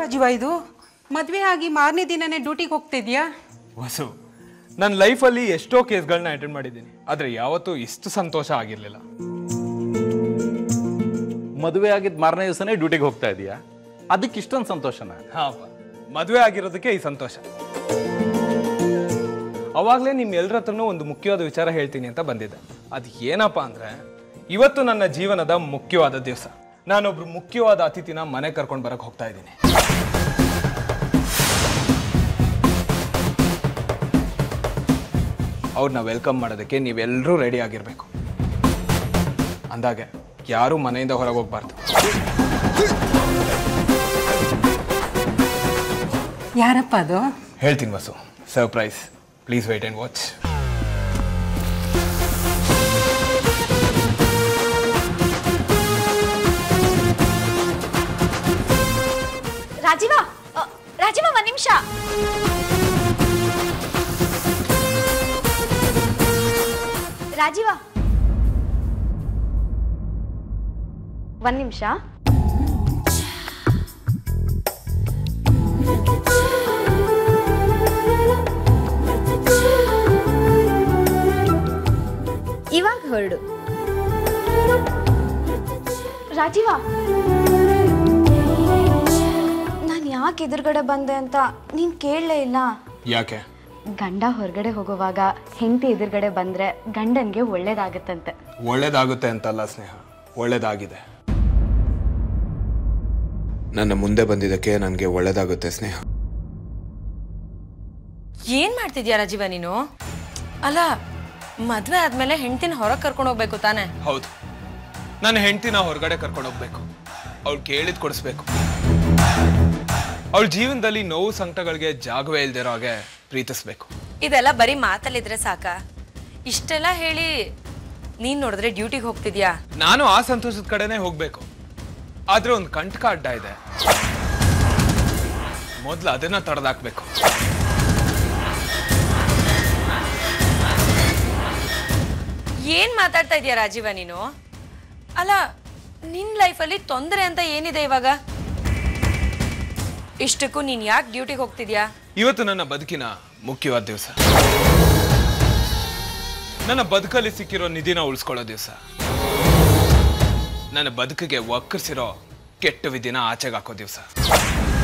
ರಾಜೀವ ಇದು ಮದುವೆ ಆಗಿ ಮಾರನೇ ದಿನನೇ ಡ್ಯೂಟಿಗೆ ಹೋಗ್ತಿದ್ಯಾ ವಸು ನನ್ನ ಲೈಫಲ್ಲಿ ಎಷ್ಟೋ ಕೇಸ್ಗಳನ್ನ ಅಟೆಂಡ್ ಮಾಡಿದ್ದೀನಿ ಆದರೆ ಯಾವತ್ತೂ ಇಷ್ಟು ಸಂತೋಷ ಆಗಿರಲಿಲ್ಲ ಮದುವೆ ಆಗಿದ್ದ ಮಾರನೇ ದಿವಸನೇ ಡ್ಯೂಟಿಗೆ ಹೋಗ್ತಾ ಇದೀಯಾ ಅದಕ್ಕೆ ಇಷ್ಟೊಂದು ಸಂತೋಷನ ಹಾಂ ಮದುವೆ ಆಗಿರೋದಕ್ಕೆ ಈ ಸಂತೋಷ ಅವಾಗಲೇ ನಿಮ್ಮ ಎಲ್ಲರ ಹತ್ರನೂ ಒಂದು ಮುಖ್ಯವಾದ ವಿಚಾರ ಹೇಳ್ತೀನಿ ಅಂತ ಬಂದಿದ್ದೆ ಅದು ಏನಪ್ಪ ಅಂದರೆ ಇವತ್ತು ನನ್ನ ಜೀವನದ ಮುಖ್ಯವಾದ ದಿವಸ ನಾನೊಬ್ರು ಮುಖ್ಯವಾದ ಅತಿಥಿನ ಮನೆ ಕರ್ಕೊಂಡು ಬರಕ್ಕೆ ಹೋಗ್ತಾ ಇದ್ದೀನಿ ಅವ್ರನ್ನ ವೆಲ್ಕಮ್ ಮಾಡೋದಕ್ಕೆ ನೀವೆಲ್ಲರೂ ರೆಡಿ ಆಗಿರಬೇಕು ಅಂದಾಗೆ ಯಾರೂ ಮನೆಯಿಂದ ಹೊರಗೆ ಹೋಗ್ಬಾರ್ದು ಯಾರಪ್ಪ ಅದು ಹೇಳ್ತೀನಿ Vasu surprise please wait and watch Rajeeva ಅ, ರಾಜೀವ ಒಂದ್ ನಿಮಿಷ ರಾಜೀವ ಒಂದ್ ನಿಮಿಷ ಇವಾಗ ಹೊರಡು ರಾಜೀವ ನಾನು ಯಾಕೆ ಎದುರುಗಡೆ ಬಂದೆ ಅಂತ ನೀನು ಕೇಳಲೇ ಇಲ್ಲ ಯಾಕೆ ಗಂಡ ಹೊರಗಡೆ ಹೋಗುವಾಗ ಹೆಂಡತಿ ಎದುರುಗಡೆ ಬಂದ್ರೆ ಗಂಡನ್ಗೆ ಒಳ್ಳೇದಾಗತ್ತಂತೆ ಒಳ್ಳೇದಾಗುತ್ತೆ ಅಂತಲ್ಲ ಸ್ನೇಹ ಒಳ್ಳೇದಾಗಿದೆ ನನ್ನ ಮುಂದೆ ಬಂದಿದ್ದಕ್ಕೆ ನನಗೆ ಒಳ್ಳೇದಾಗುತ್ತೆ ಸ್ನೇಹ ಏನ್ ಮಾಡ್ತಿದ್ಯಾ ರಾಜೀವ ನೀನು ಅಲ್ಲ ಮದ್ವೆ ಆದ್ಮೇಲೆ ಹೆಂಡತಿನ ಹೊರಗೆ ಕರ್ಕೊಂಡು ಹೋಗ್ಬೇಕು ತಾನೆ ಹೌದು ನನ್ನ ಹೆಂಡತಿನ ಹೊರಗಡೆ ಕರ್ಕೊಂಡು ಹೋಗ್ಬೇಕು ಅವಳು ಕೇಳಿದ್ ಕೊಡಿಸ್ಬೇಕು ಅವಳ ಜೀವನದಲ್ಲಿ ನೋವು ಸಂಕಟಗಳಿಗೆ ಜಾಗವೇ ಇಲ್ದಿರೋ ಹಾಗೆ ಪ್ರೀತಿಸ್ಬೇಕು ಇದೆಲ್ಲ ಬರೀ ಮಾತಲ್ಲಿದ್ರೆ ಸಾಕ ಇಷ್ಟೆಲ್ಲ ಹೇಳಿ ನೀನ್ ನೋಡಿದ್ರೆ ಡ್ಯೂಟಿಗೆ ಹೋಗ್ತಿದ್ಯಾ ನಾನು ಆ ಸಂತೋಷದ ಕಡೆನೇ ಹೋಗ್ಬೇಕು ಆದ್ರೆ ಒಂದು ಕಂಟಕ ಅಡ್ಡ ಇದೆ ಮೊದ್ಲು ಅದನ್ನ ತಡೆದಾಕ್ಬೇಕು ಏನ್ ಮಾತಾಡ್ತಾ ಇದೀಯ ರಾಜೀವ ನೀನು ಅಲ್ಲ ನಿನ್ ಲೈಫಲ್ಲಿ ತೊಂದರೆ ಅಂತ ಏನಿದೆ ಇವಾಗ ಇಷ್ಟಕ್ಕೂ ನೀನ್ ಯಾಕೆ ಡ್ಯೂಟಿಗೆ ಹೋಗ್ತಿದ್ಯಾ ಇವತ್ತು ನನ್ನ ಬದುಕಿನ ಮುಖ್ಯವಾದ ದಿವಸ ನನ್ನ ಬದುಕಲ್ಲಿ ಸಿಕ್ಕಿರೋ ನಿಧಿನ ಉಳಿಸ್ಕೊಳ್ಳೋ ದಿವಸ ನನ್ನ ಬದುಕಿಗೆ ಒಕ್ಕರ್ಸಿರೋ ಕೆಟ್ಟ ವಿಧಿನ ಆಚೆಗೆ ಹಾಕೋ ದಿವಸ